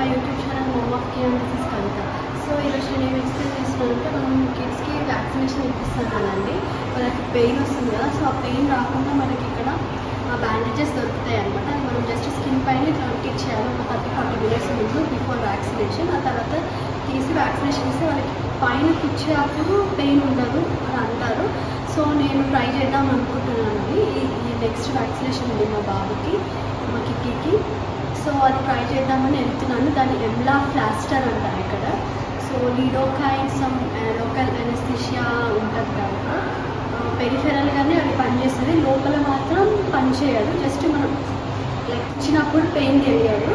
My YouTube channel mom of K and this is Kavitha so ఈరోజు నేను ఏం explain చేస్తున్నానంటే మనం కిడ్స్కి వ్యాక్సినేషన్ ఇప్పిస్తున్నానండి వాళ్ళకి పెయిన్ వస్తుంది కదా సో ఆ పెయిన్ రాకుండా మనకి ఇక్కడ బ్యాండేజెస్ దొరుకుతాయి అనమాట మనం జస్ట్ స్కిన్ పైన ఇట్లా చేయాలి ఒక థర్టీ ఫార్టీ మినిట్స్ ముందు బిఫోర్ వ్యాక్సినేషన్ ఆ తర్వాత తీసి వ్యాక్సినేషన్ ఇస్తే వాళ్ళకి పైన కూర్చేటప్పుడు పెయిన్ ఉండదు అని అంటారు సో నేను ట్రై చేద్దాం అనుకుంటున్నాను అది ఈ- ఈ నెక్స్ట్ వ్యాక్సినేషన్ ఉంది మా బాబుకి మా కిక్కీకి సో అది ట్రై చేద్దామని వెళ్తున్నాను దాన్ని ఎమ్లా ప్లాస్టర్ అంటారు ఇక్కడ so lidocaine some local anaesthesia ఉంటుంది దాంట్లో పెరిఫెరల్గానే అది పనిచేస్తుంది లోపల మాత్రం పనిచేయదు జస్ట్ మనం లైక్ ఇచ్చినప్పుడు పెయిన్ తెలియదు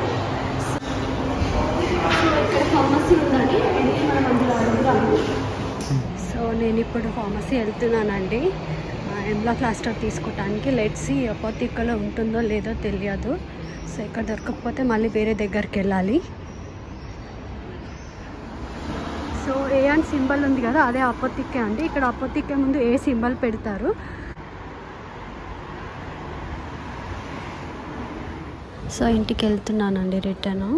సో ఇక్కడ ఫార్మసీ ఉందండి అందుకే మనం అందులో అడుగుదాము సో నేను ఇప్పుడు ఫార్మసీ వెళ్తున్నానండి ఎంబ్లా ప్లాస్టర్ తీసుకోవటానికి లెట్స్ అపోతిక్కలో ఉంటుందో లేదో తెలియదు సో ఇక్కడ దొరకకపోతే మళ్ళీ వేరే దగ్గరికి వెళ్ళాలి సో ఏ అని సింబల్ ఉంది కదా అదే అపోతిక్కే అండి ఇక్కడ అపోతిక్కే ముందు ఏ సింబల్ పెడతారు సో ఇంటికి వెళ్తున్నానండి రిటర్న్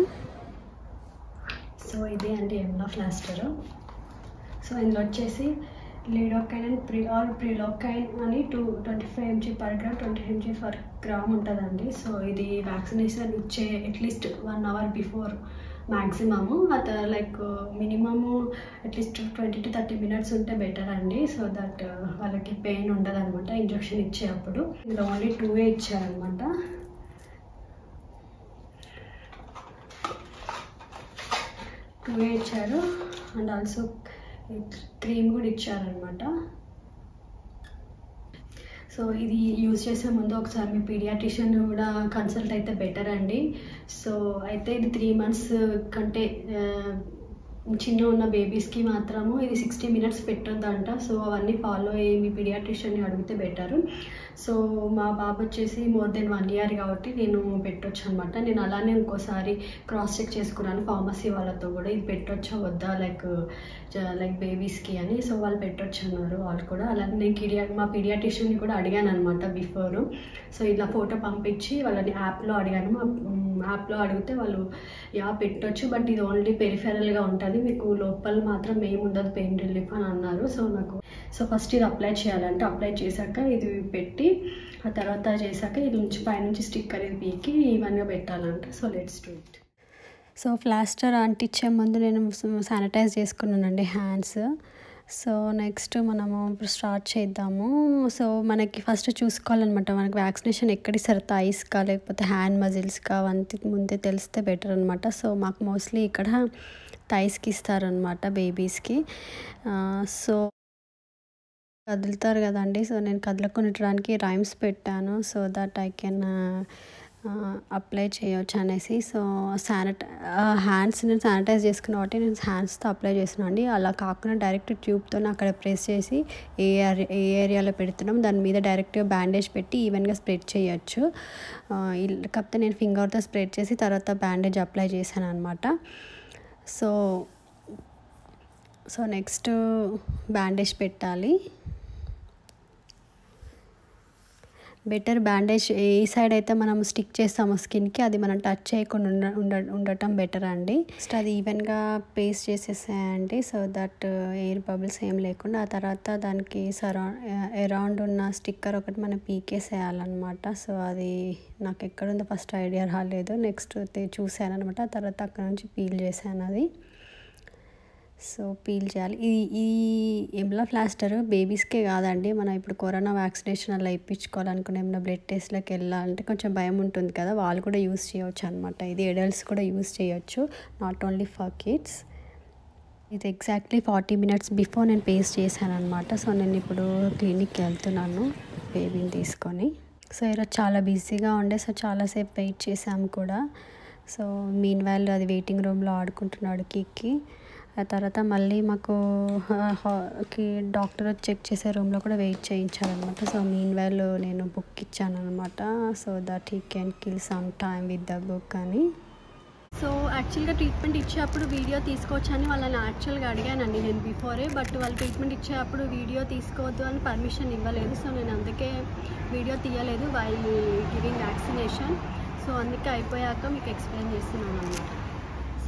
సో ఇది అండి ఎంలా ప్లాస్టర్ సో ఇందులో వచ్చేసి lidocaine and pre or prilocaine అని two twenty five MG per gram twenty MG per gram ఉంటుందండి సో ఇది వ్యాక్సినేషన్ ఇచ్చే at least one hour before maximum అత like minimum at least twenty to thirty minutes ఉంటే better అండి so that వాళ్ళకి pain ఉండదు అనమాట ఇంజెక్షన్ ఇచ్చేటప్పుడు ఇందులో ఓన్లీ టూ ఏ ఇచ్చారనమాట టూ ఏ ఇచ్చారు అండ్ ఆల్సో క్రీమ్ కూడా ఇచ్చారనమాట సో ఇది యూజ్ చేసే ముందు ఒకసారి మీ పీడియాట్రిషియన్ కూడా కన్సల్ట్ అయితే బెటర్ అండి సో అయితే ఇది త్రీ మంత్స్ కంటే ఆ, చిన్న ఉన్న బేబీస్కి మాత్రము ఇది సిక్స్టీ మినిట్స్ పెట్టొద్దంట సో అవన్నీ ఫాలో అయ్యి మీ పీడియాట్రిషియన్ని అడిగితే బెటరు సో మా బాబు వచ్చేసి మోర్ దెన్ వన్ ఇయర్ కాబట్టి నేను పెట్టొచ్చు అనమాట నేను అలానే ఇంకోసారి క్రాస్ చెక్ చేసుకున్నాను ఫార్మసీ వాళ్ళతో కూడా ఇది పెట్టొచ్చా వద్దా లైక్ లైక్ బేబీస్కి అని సో వాళ్ళు పెట్టొచ్చు అన్నారు వాళ్ళు కూడా అలాగే నేను కిడియా మా పీడియాట్రిషియన్ని కూడా అడిగాను అనమాట బిఫోర్ సో ఇలా ఫోటో పంపించి వాళ్ళని యాప్లో అడిగాను మా యాప్లో అడిగితే వాళ్ళు యా పెట్టొచ్చు బట్ ఇది ఓన్లీ పెరిఫెరల్గా ఉంటుంది మీకు లోపల మాత్రం ఏమి ఉండదు పెయిన్ రిలీఫ్ అని అన్నారు సో నాకు సో ఫస్ట్ ఇది అప్లై చేయాలంటే అప్లై చేశాక ఇది పెట్టి ఆ తర్వాత చేశాక ఇది నుంచి పైనుంచి స్టిక్కర్ ఇది పీకి ఈవెన్గా పెట్టాలంట so let's do it so plaster అంటించే ముందు నేను శానిటైజ్ చేసుకున్నానండి హ్యాండ్స్ సో నెక్స్ట్ మనము ఇప్పుడు స్టార్ట్ చేద్దాము సో మనకి ఫస్ట్ చూసుకోవాలన్నమాట మనకి వ్యాక్సినేషన్ ఎక్కడ ఇస్తారు థైస్కా లేకపోతే హ్యాండ్ మజిల్స్కా అవంతి ముందే తెలిస్తే బెటర్ అనమాట సో మాకు మోస్ట్లీ ఇక్కడ థైస్కి ఇస్తారనమాట బేబీస్కి సో కదులుతారు కదండి సో నేను కదలకుండటానికి రైమ్స్ పెట్టాను so that I can apply చేయొచ్చు అనేసి సో శానిట హ్యాండ్స్ నేను శానిటైజ్ చేసుకున్న కాబట్టి నేను హ్యాండ్స్తో అప్లై చేస్తున్నాను అండి అలా కాకుండా డైరెక్ట్ ట్యూబ్తో అక్కడ ప్రెస్ చేసి ఏ ఏరియా ఏ ఏరియాలో పెడుతున్నాం దాని మీద డైరెక్ట్గా బ్యాండేజ్ పెట్టి ఈవెన్గా స్ప్రెడ్ చేయొచ్చు ఆ, ఇల్- కాకపోతే నేను ఫింగర్తో స్ప్రెడ్ చేసి తర్వాత బ్యాండేజ్ అప్లై చేశాను అనమాట సో సో నెక్స్ట్ బ్యాండేజ్ పెట్టాలి బెటర్ బ్యాండేజ్ ఏ సైడ్ అయితే మనం స్టిక్ చేస్తామో స్కిన్కి అది మనం టచ్ చేయకుండా ఉండ ఉండ ఉండటం బెటర్ అండి ఫస్ట్ అది ఈవెన్గా పేస్ట్ చేసేసాయండి సో దట్ ఎయిర్ బబుల్స్ ఏం లేకుండా ఆ తర్వాత దానికి సరౌండ్ అరౌండ్ ఉన్న స్టిక్కర్ ఒకటి మనం పీకేసేయాలన్నమాట సో అది నాకు ఎక్కడుందో ఫస్ట్ ఐడియా రాలేదు నెక్స్ట్ చూసాను అనమాట ఆ తర్వాత అక్కడ నుంచి పీల్ చేశాను అది సో పీల్ చేయాలి ఈ ఈ ఎమ్లా ప్లాస్టర్ బేబీస్కే కాదండి మనం ఇప్పుడు కరోనా వ్యాక్సినేషన్ అలా ఇప్పించుకోవాలనుకున్న ఏమైనా బ్లడ్ టెస్ట్లకు వెళ్ళాలంటే కొంచెం భయం ఉంటుంది కదా వాళ్ళు కూడా యూస్ చేయవచ్చు అనమాట ఇది ఎడల్ట్స్ కూడా యూస్ చేయొచ్చు నాట్ ఓన్లీ ఫర్ కిడ్స్ ఇది ఎగ్జాక్ట్లీ ఫార్టీ మినిట్స్ బిఫోర్ నేను పేస్ట్ చేశాను అనమాట సో నేను ఇప్పుడు క్లినిక్కి వెళ్తున్నాను బేబీని తీసుకొని సో ఈరోజు చాలా బిజీగా ఉండే సో చాలాసేపు వెయిట్ చేసాము కూడా సో మీన్ వాళ్ళు అది వెయిటింగ్ రూమ్లో ఆడుకుంటున్నాడు కిక్కి ఆ తర్వాత మళ్ళీ మాకు కి డాక్టర్ వచ్చి చెక్ చేసే రూమ్లో కూడా వెయిట్ చేయించారనమాట సో మీన్ వాళ్ళు నేను బుక్ ఇచ్చాను అనమాట so that he can kill some time with the book అని సో యాక్చువల్గా ట్రీట్మెంట్ ఇచ్చేటప్పుడు వీడియో తీసుకోవచ్చని వాళ్ళని యాక్చువల్గా అడిగానండి నేను బిఫోరే బట్ వాళ్ళు ట్రీట్మెంట్ ఇచ్చేటప్పుడు వీడియో తీసుకోవద్దు అని పర్మిషన్ ఇవ్వలేదు సో నేను అందుకే వీడియో తీయలేదు వైల్ గివింగ్ వ్యాక్సినేషన్ సో అందుకే అయిపోయాక మీకు ఎక్స్ప్లెయిన్ చేస్తున్నాను అనమాట సో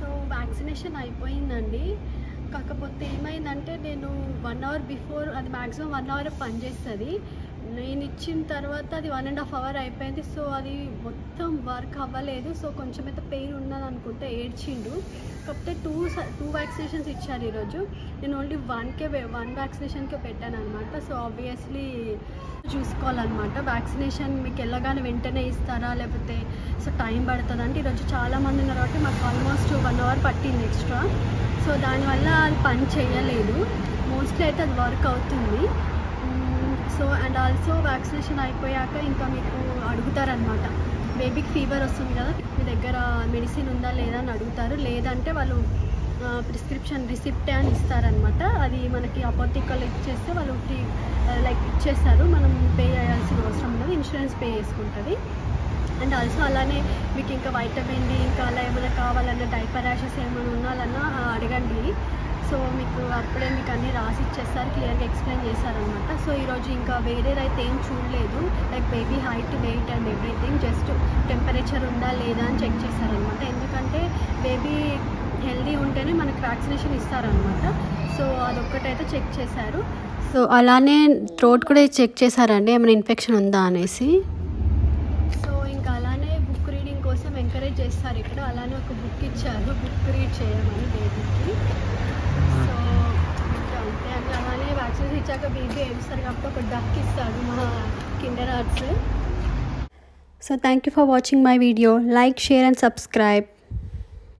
వ్యాక్సినేషన్ అయిపోయిందండి కాకపోతే ఏమైందంటే నేను వన్ అవర్ బిఫోర్ అది మ్యాక్సిమం వన్ అవర్ పనిచేస్తుంది నేను ఇచ్చిన తర్వాత అది వన్ అండ్ హాఫ్ అవర్ అయిపోయింది సో అది మొత్తం వర్క్ అవ్వలేదు సో కొంచెం అయితే పెయిన్ ఉన్నది అనుకుంటే ఏడ్చిండు కాకపోతే టూ టూ వ్యాక్సినేషన్స్ ఇచ్చారు ఈరోజు నేను ఓన్లీ వన్కే వన్ వ్యాక్సినేషన్కే పెట్టాను అనమాట సో ఆబ్వియస్లీ చూసుకోవాలన్నమాట వ్యాక్సినేషన్ మీకు వెళ్ళగానే వెంటనే ఇస్తారా లేకపోతే సో టైం పడుతుంది అంటే ఈరోజు చాలామంది ఉన్నారు కాబట్టి మాకు ఆల్మోస్ట్ వన్ అవర్ పట్టింది ఎక్స్ట్రా సో దానివల్ల అది పని చేయలేదు మోస్ట్లీ అయితే అది వర్క్ అవుతుంది సో అండ్ ఆల్సో వ్యాక్సినేషన్ అయిపోయాక ఇంకా మీకు అడుగుతారనమాట బేబీకి ఫీవర్ వస్తుంది కదా మీ దగ్గర మెడిసిన్ ఉందా లేదా అని అడుగుతారు లేదంటే వాళ్ళు ప్రిస్క్రిప్షన్ రిసిప్ట్ అని ఇస్తారనమాట అది మనకి అపోతికల్ ఇచ్చేస్తే వాళ్ళు ఫ్రీ లైక్ ఇచ్చేస్తారు మనం పే చేయాల్సిన అవసరం ఉండదు ఇన్సూరెన్స్ పే చేసుకుంటుంది అండ్ ఆల్సో అలానే మీకు ఇంకా వైటమిన్ డి ఇంకా అలా ఏమైనా కావాలన్నా డైపర్ ర్యాషెస్ ఏమైనా ఉన్నాలన్నా అడగండి సో మీకు అప్పుడే మీకు అన్నీ రాసి ఇచ్చేస్తారు క్లియర్గా ఎక్స్ప్లెయిన్ చేశారనమాట సో ఈరోజు ఇంకా వేరేదైతే ఏం చూడలేదు like baby height weight and everything just temperature ఉందా లేదా అని చెక్ చేశారనమాట ఎందుకంటే బేబీ హెల్దీ ఉంటేనే మనకు వ్యాక్సినేషన్ ఇస్తారనమాట సో అదొక్కటైతే చెక్ చేశారు సో అలానే థ్రోట్ కూడా చెక్ చేశారండి ఏమైనా ఇన్ఫెక్షన్ ఉందా అనేసి సో ఇంకా అలానే బుక్ రీడింగ్ కోసం ఎంకరేజ్ చేస్తారు ఇక్కడ అలానే ఒక బుక్ ఇచ్చారు బుక్ రీడ్ చేయమని బేబీకి సో ఇంకా అంతే అండి అలానే వ్యాక్సిన్స్ ఇచ్చాక బేబీ ఏడుస్తారు కాబట్టి ఒక డక్ ఇస్తాడు మా kinder arts So thank you for watching my video. Like, share and subscribe.